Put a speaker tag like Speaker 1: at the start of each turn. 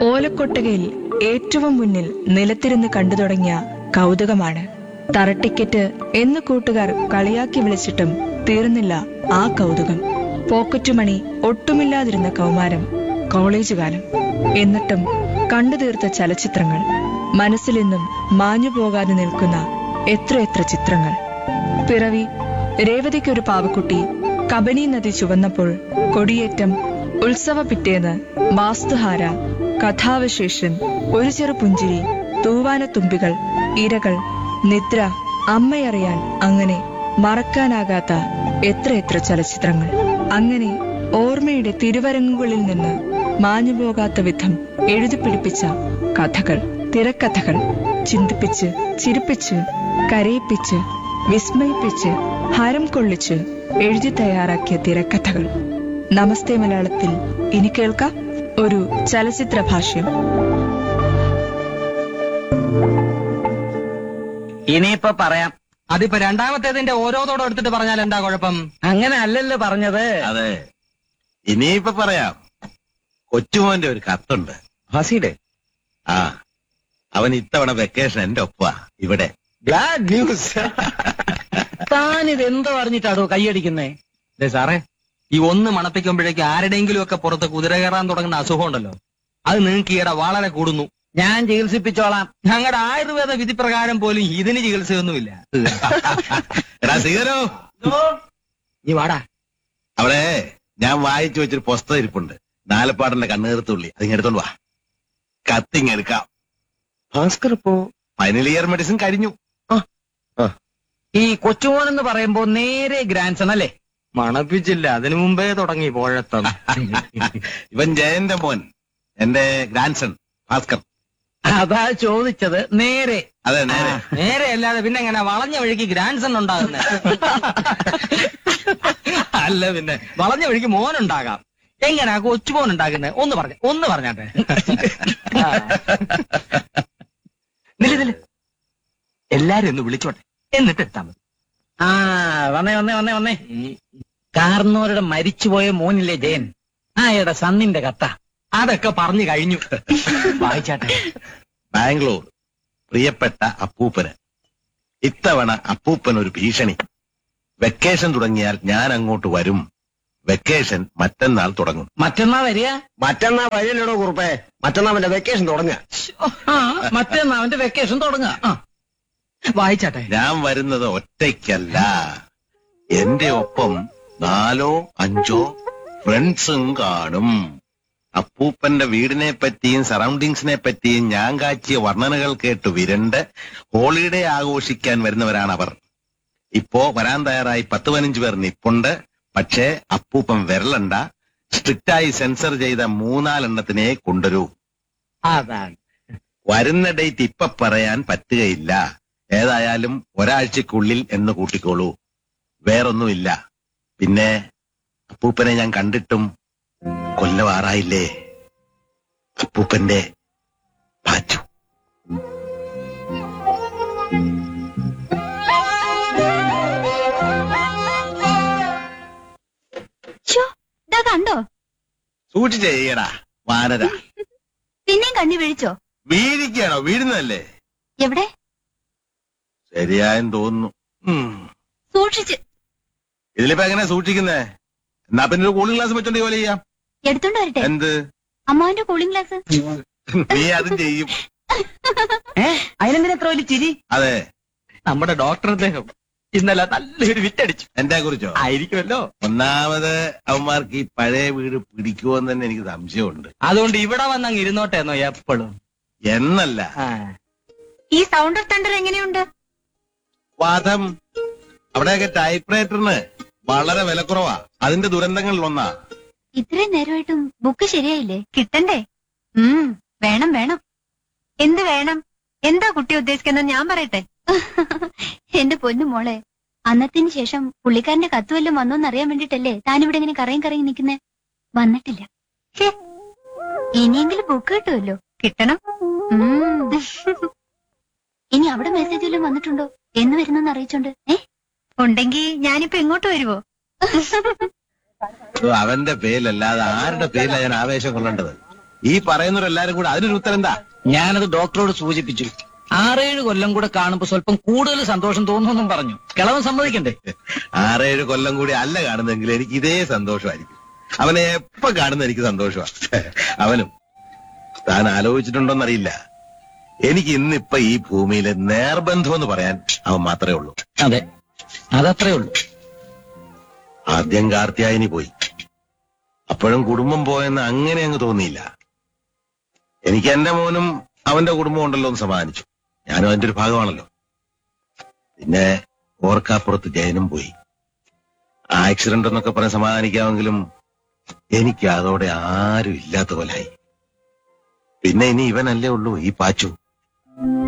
Speaker 1: ഓലക്കൊട്ടകയിൽ ഏറ്റവും മുന്നിൽ നിലത്തിരുന്ന് കണ്ടു തുടങ്ങിയ കൗതുകമാണ് തറട്ടിക്കറ്റ് എന്ന് കൂട്ടുകാർ കളിയാക്കി വിളിച്ചിട്ടും തീർന്നില്ല ആ കൗതുകം പോക്കറ്റുമണി ഒട്ടുമില്ലാതിരുന്ന കൗമാരം കോളേജ് കാലം എന്നിട്ടും കണ്ടു തീർത്ത ചലച്ചിത്രങ്ങൾ മനസ്സിലെന്നും മാഞ്ഞു പോകാതെ നിൽക്കുന്ന എത്രയെത്ര ചിത്രങ്ങൾ പിറവി രേവതിക്കൊരു പാവക്കുട്ടി കബനി നദി ചുവന്നപ്പോൾ കൊടിയേറ്റം ഉത്സവ പിറ്റേന്ന് വാസ്തുഹാര കഥാവശേഷൻ ഒരു ചെറു പുഞ്ചിരി തൂവാനത്തുമ്പികൾ ഇരകൾ നിദ്ര അമ്മയറിയാൻ അങ്ങനെ മറക്കാനാകാത്ത എത്രയെത്ര ചലച്ചിത്രങ്ങൾ അങ്ങനെ ഓർമ്മയുടെ തിരുവരങ്ങുകളിൽ നിന്ന് മാഞ്ഞുപോകാത്ത വിധം എഴുതിപ്പിടിപ്പിച്ച കഥകൾ തിരക്കഥകൾ ചിന്തിപ്പിച്ച് ചിരിപ്പിച്ച് കരയിപ്പിച്ച് വിസ്മയിപ്പിച്ച് ഹരം കൊള്ളിച്ച് എഴുതി തയ്യാറാക്കിയ തിരക്കഥകൾ നമസ്തേ മലയാളത്തിൽ ഇനി കേൾക്കാം ഒരു ചലച്ചിത്ര ഭാഷ്യം
Speaker 2: ഇനിയിപ്പൊ പറയാം
Speaker 3: അതിപ്പോ രണ്ടാമത്തേതിന്റെ ഓരോതോടെ എടുത്തിട്ട് പറഞ്ഞാൽ എന്താ കുഴപ്പം
Speaker 2: അങ്ങനെ അല്ലല്ലോ പറഞ്ഞത്
Speaker 4: അതെ ഇനിയിപ്പൊ പറയാം കൊച്ചുമോന്റെ ഒരു കത്തുണ്ട്
Speaker 2: ഹസിയുടെ
Speaker 4: ആ അവൻ ഇത്തവണ വെക്കേഷൻ എന്റെ ഒപ്പ ഇവിടെ
Speaker 2: ഗ്ലാഡ് ന്യൂസ് താൻ ഇത് എന്തോ അറിഞ്ഞിട്ടാടോ കൈയടിക്കുന്നേ
Speaker 3: ദേ സാറേ ഈ ഒന്ന് മണപ്പിക്കുമ്പോഴേക്ക് ആരുടെയെങ്കിലും ഒക്കെ പുറത്ത് കുതിര കയറാൻ തുടങ്ങുന്ന അസുഖം ഉണ്ടല്ലോ അത് നിങ്ങൾക്ക് ഈയിടെ വളരെ കൂടുന്നു
Speaker 2: ഞാൻ ചികിത്സിപ്പിച്ചോളാം
Speaker 3: ഞങ്ങളുടെ ആയുർവേദ വിധി പ്രകാരം പോലും ഇതിന് ചികിത്സയൊന്നുമില്ല
Speaker 4: എടാ സീകരോ
Speaker 3: ഈ വാടാ
Speaker 4: അവിടെ ഞാൻ വായിച്ചു വെച്ചൊരു പുസ്തകം ഇരിപ്പുണ്ട് നാലപ്പാടന്റെ കണ്ണുകീർത്തുള്ളി അതിങ്ങ് എടുത്തോണ്ട് വാ കത്തിങ് എടുക്കാം
Speaker 2: ഭാസ്കർ ഇപ്പോ
Speaker 4: ഫൈനൽ ഇയർ മെഡിസിൻ കഴിഞ്ഞു
Speaker 2: ഈ കൊച്ചുമോൻ എന്ന് പറയുമ്പോ നേരെ ഗ്രാൻഡ് സൺ അല്ലേ
Speaker 3: മണപ്പിച്ചില്ല അതിനു മുമ്പേ തുടങ്ങി പോഴത്തം
Speaker 4: ഇവൻ ജയന്റെ മോൻ എന്റെ ഗ്രാൻഡ് സൺ ഭാസ്കർ
Speaker 2: അതാ ചോദിച്ചത് നേരെ
Speaker 4: അതെ നേരെ
Speaker 3: നേരെ അല്ലാതെ പിന്നെ എങ്ങനെ വളഞ്ഞ വഴിക്ക് ഗ്രാൻഡ് സൺ ഉണ്ടാകുന്നത് അല്ല പിന്നെ വളഞ്ഞ വഴിക്ക് മോൻ ഉണ്ടാകാം എങ്ങനെയാ കൊച്ചുമോൻ ഉണ്ടാക്കുന്നത് ഒന്ന് പറഞ്ഞ ഒന്ന് പറഞ്ഞാട്ടെ ആ. നില്ല് നില്ല് എല്ലാരും ഒന്ന് വിളിച്ചോട്ടെ എന്നിട്ട് എത്താ മതി
Speaker 2: ആ വന്നേ വന്നേ വന്നേ വന്നേ കാർന്നോരുടെ മരിച്ചുപോയ മോനില്ലേ ജയൻ ആ എടാ സണ്ണിന്റെ കത്ത
Speaker 3: അതൊക്കെ പറഞ്ഞു കഴിഞ്ഞു വായിച്ചാട്ടെ
Speaker 4: ബാംഗ്ലൂർ പ്രിയപ്പെട്ട അപ്പൂപ്പന് ഇത്തവണ അപ്പൂപ്പൻ ഒരു ഭീഷണി വെക്കേഷൻ തുടങ്ങിയാൽ ഞാൻ അങ്ങോട്ട് വരും വെക്കേഷൻ മറ്റന്നാൾ തുടങ്ങും
Speaker 2: മറ്റന്നാ വരിക
Speaker 5: മറ്റന്നാ വഴിയല്ലേടോ കുറുപ്പേ മറ്റന്നാ അവന്റെ വെക്കേഷൻ തുടങ്ങുക
Speaker 2: ആ മറ്റന്നാ അവന്റെ വെക്കേഷൻ തുടങ്ങുക ആ
Speaker 3: വായിച്ചാട്ടെ
Speaker 4: ഞാൻ വരുന്നത് ഒറ്റയ്ക്കല്ല എന്റെ ഒപ്പം നാലോ അഞ്ചോ ഫ്രണ്ട്സും കാണും അപ്പൂപ്പന്റെ വീടിനെ പറ്റിയും സറൗണ്ടിങ്സിനെ പറ്റിയും ഞാൻ കാച്ചിയ വർണ്ണനകൾ കേട്ട് വിരണ്ട് ഹോളിഡേ ആഘോഷിക്കാൻ വരുന്നവരാണ് അവർ ഇപ്പോ വരാൻ തയ്യാറായി പത്ത് പതിനഞ്ച് പേർ നിപ്പുണ്ട് പക്ഷേ അപ്പൂപ്പൻ വരലണ്ട സ്ട്രിക്റ്റായി സെൻസർ ചെയ്ത മൂന്നാലെണ്ണത്തിനെ കൊണ്ടുവരൂ
Speaker 2: അതാണ്
Speaker 4: വരുന്ന ഡേറ്റ് ഇപ്പൊ പറയാൻ പറ്റുകയില്ല ഏതായാലും ഒരാഴ്ചക്കുള്ളിൽ എന്ന് കൂട്ടിക്കോളൂ വേറൊന്നുമില്ല പിന്നെ അപ്പൂപ്പനെ ഞാൻ കണ്ടിട്ടും കൊല്ലവാറായില്ലേ അപ്പൂപ്പന്റെ പാച്ചു
Speaker 6: ഛോ, ദാ കണ്ടോ
Speaker 4: സൂക്ഷിച്ച് ചെയ്യടാ വാനര
Speaker 6: പിന്നെയും കണ്ണി വീഴിച്ചോ
Speaker 4: വീഴിക്കുകയാണോ വീഴുന്നതല്ലേ
Speaker 6: എവിടെ
Speaker 4: ശരിയായെന്ന് തോന്നുന്നു ഉം.
Speaker 6: സൂക്ഷിച്ച്
Speaker 4: ഇതിലിപ്പോ എങ്ങനെ സൂക്ഷിക്കുന്നേ എന്നാ പിന്നെ ഒരു കൂളിംഗ് ഗ്ലാസ് വെച്ചോണ്ട് ജോലി ചെയ്യാം
Speaker 6: എടുത്തോണ്ട് വരട്ടെ
Speaker 4: എന്ത്
Speaker 6: അമ്മാവന്റെ കൂളിംഗ് ഗ്ലാസ്
Speaker 4: നീ അതും ചെയ്യും
Speaker 2: ഏ അതിനെന്തിനാ എത്ര വലിയ ചിരി
Speaker 4: അതെ
Speaker 3: നമ്മുടെ ഡോക്ടർ അദ്ദേഹം ഇന്നലെ നല്ലൊരു വിറ്റടിച്ചു
Speaker 4: എന്റെ കുറിച്ചോ
Speaker 3: ആയിരിക്കുമല്ലോ
Speaker 4: ഒന്നാമത് അവന്മാർക്ക് ഈ പഴയ വീട് പിടിക്കുമോന്ന് തന്നെ എനിക്ക് സംശയമുണ്ട്
Speaker 3: അതുകൊണ്ട് ഇവിടെ വന്നങ്ങ് ഇരുന്നോട്ടെ എന്നോ എപ്പോഴും
Speaker 4: എന്നല്ല
Speaker 6: ഈ സൗണ്ട് ഓഫ് തണ്ടർ എങ്ങനെയുണ്ട്
Speaker 4: വാദം അവിടെയൊക്കെ ടൈപ്പ്റൈറ്ററിന് വളരെ വിലക്കുറവാ അതിന്റെ ദുരന്തങ്ങളിൽ ഒന്നാ
Speaker 6: ഇത്രയും നേരമായിട്ടും ബുക്ക് ശരിയായില്ലേ കിട്ടണ്ടേ ഉം വേണം വേണം എന്ത് വേണം എന്താ കുട്ടി ഉദ്ദേശിക്കുന്നത് ഞാൻ പറയട്ടെ എന്റെ പൊന്നു മോളെ അന്നത്തിന് ശേഷം പുള്ളിക്കാരന്റെ കത്ത് വല്ലതും വന്നോന്ന് അറിയാൻ വേണ്ടിട്ടല്ലേ താനിവിടെ ഇങ്ങനെ കറയും കറയും നിൽക്കുന്നേ വന്നിട്ടില്ല ഹേ, ഇനിയെങ്കിലും ബുക്ക് കിട്ടുമല്ലോ കിട്ടണം ഉം. ഇനി അവിടെ മെസ്സേജ് വല്ലതും വന്നിട്ടുണ്ടോ എന്ന് വരുന്നെന്ന് അറിയിച്ചോണ്ട് ഏ ഉണ്ടെങ്കി ഞാനിപ്പോ എങ്ങോട്ട് വരുവോ
Speaker 4: ഇത് അവന്റെ പേരിലല്ലാതെ ആരുടെ പേരിലാ ഞാൻ ആവേശം കൊള്ളേണ്ടത് ഈ പറയുന്നവരെല്ലാരും കൂടെ അതിനൊരു ഉത്തരം എന്താ
Speaker 2: ഞാനത് ഡോക്ടറോട് സൂചിപ്പിച്ചു ആറേഴ് കൊല്ലം കൂടെ കാണുമ്പോ സ്വല്പം കൂടുതൽ സന്തോഷം തോന്നുമെന്നും പറഞ്ഞു കിളവൻ സമ്മതിക്കണ്ടേ
Speaker 4: ആറേഴ് കൊല്ലം കൂടി അല്ല കാണുന്നെങ്കിൽ എനിക്ക് ഇതേ സന്തോഷമായിരിക്കും അവനെ എപ്പോ കാണുന്ന എനിക്ക് സന്തോഷമാണ് അവനും താൻ ആലോചിച്ചിട്ടുണ്ടോന്നറിയില്ല എനിക്ക് ഇന്നിപ്പൊ ഈ ഭൂമിയിലെ നേർബന്ധം എന്ന് പറയാൻ അവൻ മാത്രമേ ഉള്ളൂ
Speaker 2: അതെ അതത്രേ ഉള്ളൂ
Speaker 4: ആദ്യം കാർത്തിയായനി പോയി അപ്പോഴും കുടുംബം പോയെന്ന് അങ്ങനെ അങ്ങ് തോന്നിയില്ല എനിക്ക് എന്റെ മോനും അവന്റെ കുടുംബം ഉണ്ടല്ലോ എന്ന് സമാധാനിച്ചു ഞാനും അതിന്റെ ഒരു ഭാഗമാണല്ലോ പിന്നെ ഓർക്കാപ്പുറത്ത് ജയനും പോയി ആക്സിഡന്റ് എന്നൊക്കെ പറഞ്ഞ് സമാധാനിക്കാമെങ്കിലും എനിക്ക് അതോടെ ആരും ഇല്ലാത്ത പോലായി പിന്നെ ഇനി ഇവനല്ലേ ഉള്ളൂ ഈ പാച്ചു